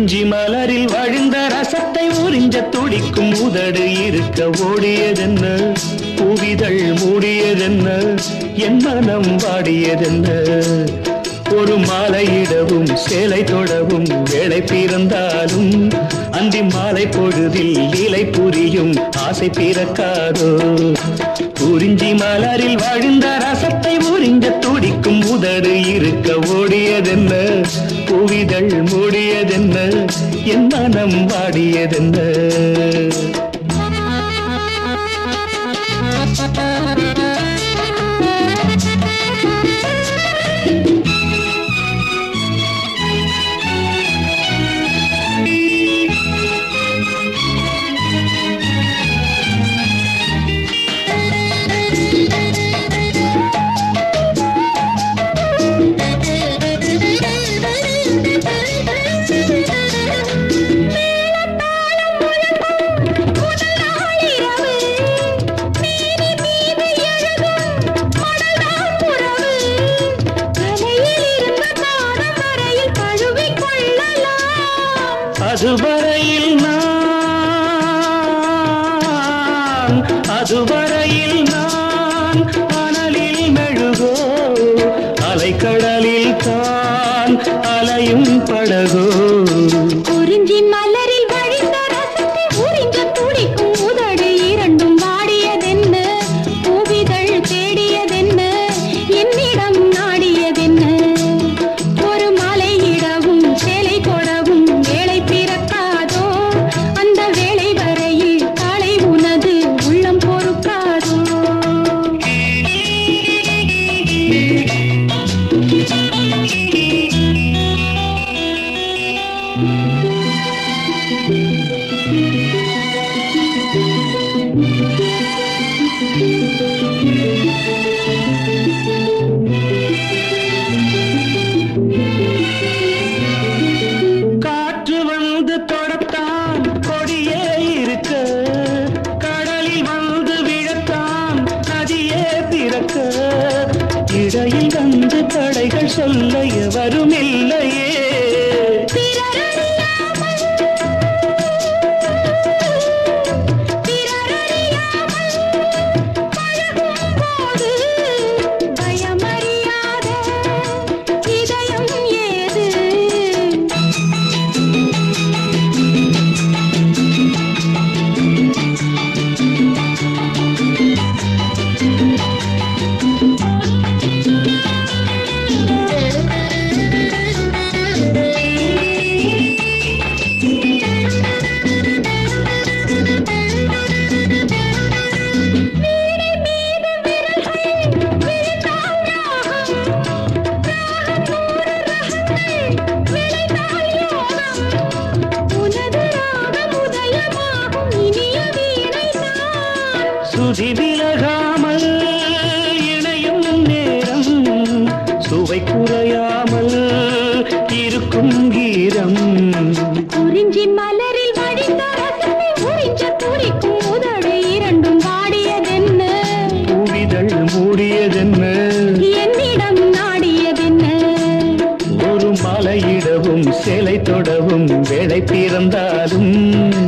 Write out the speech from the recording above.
குறிஞ்சி மலரில் வழிந்த ரசத்தை உறிஞ்ச துடிக்கும் உதடு இருக்க ஓடியதென்ன புவிதழ் மூடியதென்ன என் மனம் வாடியதென்ன ஒரு மாலையிடவும் சேலை தொடவும் வேலை பிறந்தாலும் அந்தி மாலை பொழுதில் இலை புரியும் ஆசை பிறக்காதோ குறிஞ்சி மலரில் வழிந்த ரசத்தை உறிஞ்ச துடிக்கும் உதடு இருக்க ஓடியதென்ன புவிதழ் மூடியதென்ன என் மனம் வாடியதென்ன அதுவரையில் நான் அதுவரையில் நான் அனலில் மெழுகோ அலைக்கடலில் தான் அலையும் படகோ குறிஞ்சி மலரில் வழிந்த ரசத்தை உறிஞ்ச துடிக்கும் உதடு இரண்டும் வாடியதென்ன பூவிதழ் தேடியதென்ன என்னிடம் நாடியதென்ன ஒரு மலையிடவும் சேலை கொடவும் வேலை பிறக்காதோ அந்த வேளை வரையில் காலை உனது உள்ளம் பொறுக்காதோ காற்று வந்து தொடத்தான் கொடியே இருக்க கடலில் வந்து விழத்தான் நதியே பிறக்க இடையில் வந்து தடைகள் சொல்ல எவரும் இல்லையே பயமறியாத இதயம் ஏது உனது ராகம் உதயமாகும் இனிய வீணைதான் சுதி விலகாமல் இணையும் நேரம் சுவை குறையாமல் இருக்கும் கீரம் குறிஞ்சி மலரில் வடிந்த ரசத்தை உறிஞ்ச துடிக்கும் உதடு இரண்டும் வாடியதென்ன பூவிதழ் மூடியதென்ன என்னிடம் நாடியதென்ன ஒரு மலையிடவும் சேலை தொடவும் வேலை பிறந்தாலும்